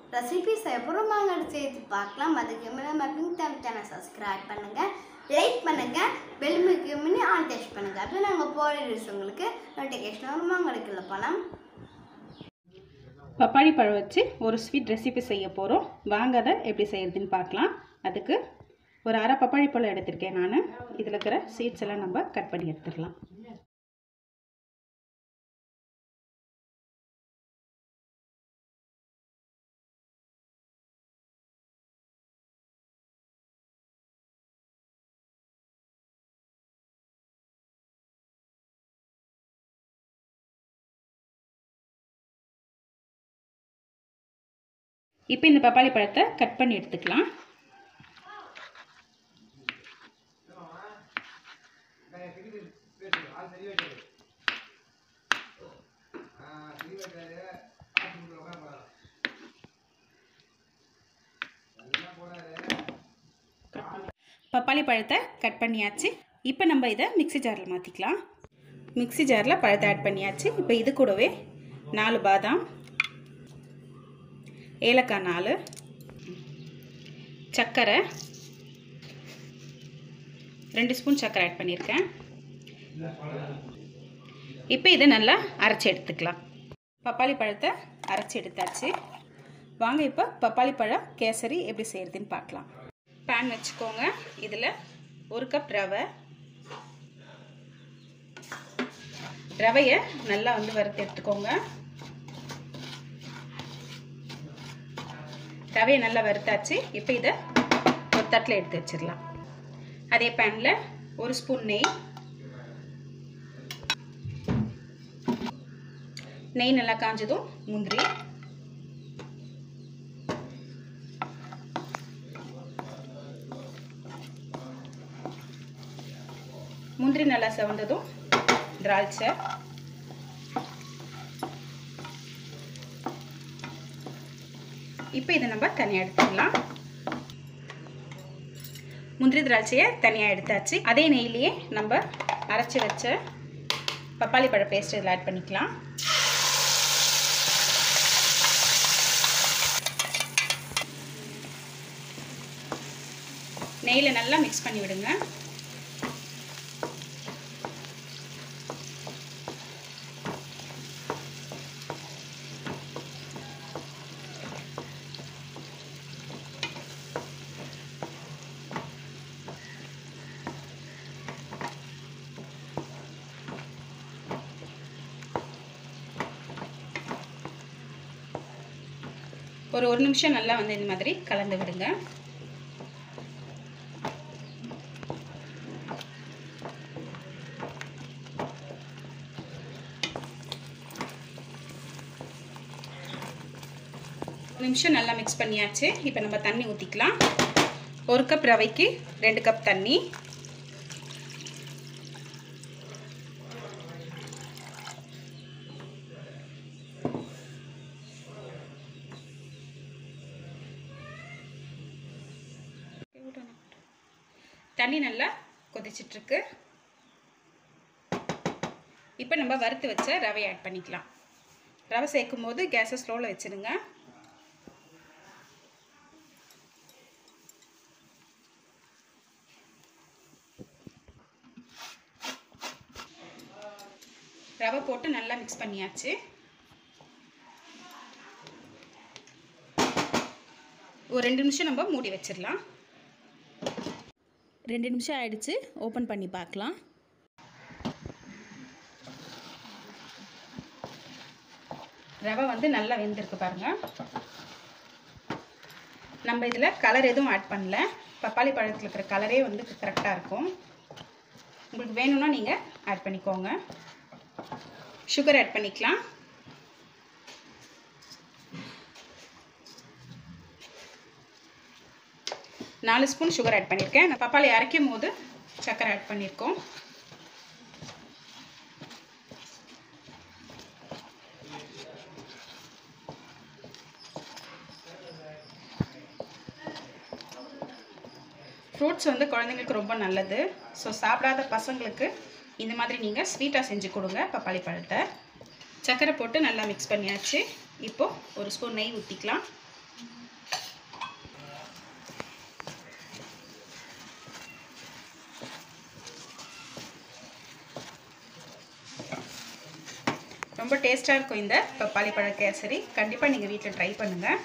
recipe செய்யப்போகிறோம் வாங்க சேர்த்து பார்க்கலாம் அதுக்கு முன்னாடி மட்டும் தமிழ் சேனல் சப்ஸ்கிரைப் பண்ணுங்கள் லைக் பண்ணுங்கள் பெல் முக்கியம்னு ஆன் டெஸ்ட் பண்ணுங்கள் அப்போ நாங்கள் போகிற வீடியோஸ் உங்களுக்கு நோட்டிஃபிகேஷன் வரும் உங்களுக்கு இல்லை பணம் பப்பாளி பழம் வச்சு ஒரு ஸ்வீட் ரெசிபி செய்ய போகிறோம் வாங்க அதை எப்படி செய்யறதுன்னு பார்க்கலாம் அதுக்கு ஒரு அரை பப்பாளி பழம் எடுத்திருக்கேன் நான் இதில் இருக்கிற சீட்ஸ் எல்லாம் நம்ம கட் பண்ணி எடுத்துடலாம் இப்போ இந்த பப்பாளி பழத்தை கட் பண்ணி எடுத்துக்கலாம் பப்பாளி பழத்தை கட் பண்ணியாச்சு இப்போ நம்ம இதை மிக்ஸி ஜாரில் மாற்றிக்கலாம் மிக்ஸி ஜாரில் பழத்தை ஆட் பண்ணியாச்சு இப்போ இது கூடவே நாலு பாதாம் ஏலக்காய் நாலு சர்க்கரை ரெண்டு ஸ்பூன் சர்க்கரை ஆட் பண்ணியிருக்கேன் இப்போ இதை நல்லா அரைச்சி எடுத்துக்கலாம் பப்பாளி பழத்தை அரைச்சி எடுத்தாச்சு வாங்க இப்போ பப்பாளி பழம் கேசரி எப்படி செய்கிறதுன்னு பார்க்கலாம் பேன் வச்சுக்கோங்க இதில் ஒரு கப் ரவை ரவையை நல்லா வந்து வறுத்து எடுத்துக்கோங்க ரவையை நல்லா வறுத்தாச்சு இப்போ இதை ஒரு தட்டில் எடுத்து வச்சிடலாம் அதே பேனில் ஒரு ஸ்பூன் நெய் நெய் நல்லா காஞ்சதும் முந்திரி முந்திரி நல்லா செவந்ததும் திராட்சை இப்போ இதை நம்ம தனியாக எடுத்துக்கலாம் முந்திரி திராட்சையை தனியாக எடுத்தாச்சு அதே நெய்லேயே நம்ம அரைச்சி வச்ச பப்பாளி பழ பேஸ்ட் இதில் ஆட் பண்ணிக்கலாம் நெய்யில் நல்லா மிக்ஸ் பண்ணி விடுங்க ஒரு ஒரு நிமிஷம் நல்லா வந்து இந்த மாதிரி கலந்து விடுங்க ஒரு நிமிஷம் நல்லா மிக்ஸ் பண்ணியாச்சு இப்போ நம்ம தண்ணி ஊற்றிக்கலாம் ஒரு கப் ரவைக்கு ரெண்டு கப் தண்ணி தண்ணி நல்லா கொதிச்சிட்ருக்கு இப்போ நம்ம வறுத்து வச்ச ரவை ஆட் பண்ணிக்கலாம் ரவை சேர்க்கும் போது கேஸை ஸ்லோவில் வச்சுருங்க ரவை போட்டு நல்லா மிக்ஸ் பண்ணியாச்சு ஒரு ரெண்டு நிமிஷம் நம்ம மூடி வச்சிடலாம் ரெண்டு நிமிஷம் ஆயிடுச்சு ஓப்பன் பண்ணி பார்க்கலாம் ரவை வந்து நல்லா வெந்திருக்கு பாருங்கள் நம்ம இதில் கலர் எதுவும் ஆட் பண்ணல பப்பாளி பழத்தில் இருக்கிற கலரே வந்து கரெக்டாக இருக்கும் உங்களுக்கு வேணும்னா நீங்கள் ஆட் பண்ணிக்கோங்க சுகர் ஆட் பண்ணிக்கலாம் நாலு ஸ்பூன் சுகர் ஆட் பண்ணியிருக்கேன் நான் பப்பாளி அரைக்கும் போது சர்க்கரை ஆட் பண்ணியிருக்கோம் ஃப்ரூட்ஸ் வந்து குழந்தைங்களுக்கு ரொம்ப நல்லது ஸோ சாப்பிடாத பசங்களுக்கு இந்த மாதிரி நீங்கள் ஸ்வீட்டாக செஞ்சு கொடுங்க பப்பாளி பழத்தை சர்க்கரை போட்டு நல்லா மிக்ஸ் பண்ணியாச்சு இப்போது ஒரு ஸ்பூன் நெய் ஊற்றிக்கலாம் ரொம்ப டேஸ்ட்டாக இருக்கும் இந்த பப்பாளி பழ கேசரி கண்டிப்பாக நீங்கள் வீட்டில் ட்ரை பண்ணுங்கள்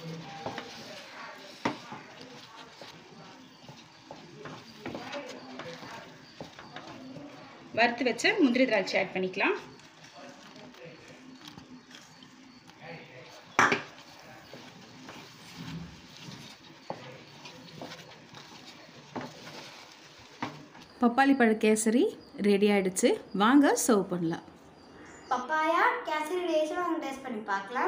வறுத்து வச்ச முந்திரி திராட்சை ஆட் பண்ணிக்கலாம் பப்பாளி பழ கேசரி ரெடி ஆயிடுச்சு வாங்க சர்வ் பண்ணலாம் பப்பாயா கேசரி டேஸ்ட் வாங்க டேஸ்ட் பண்ணி பார்க்கலாம்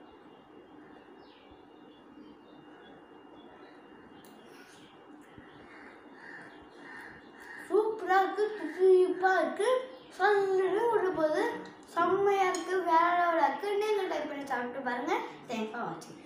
சூப்பராக இருக்குது துப்பிப்பாக இருக்குது சொல்லு விட போது செம்மையாக இருக்குது வேற லெவலாக இருக்குது நீங்கள் டைப் பண்ணி சாப்பிட்டு பாருங்கள் தேங்க்ஸ் ஃபார் வாட்சிங்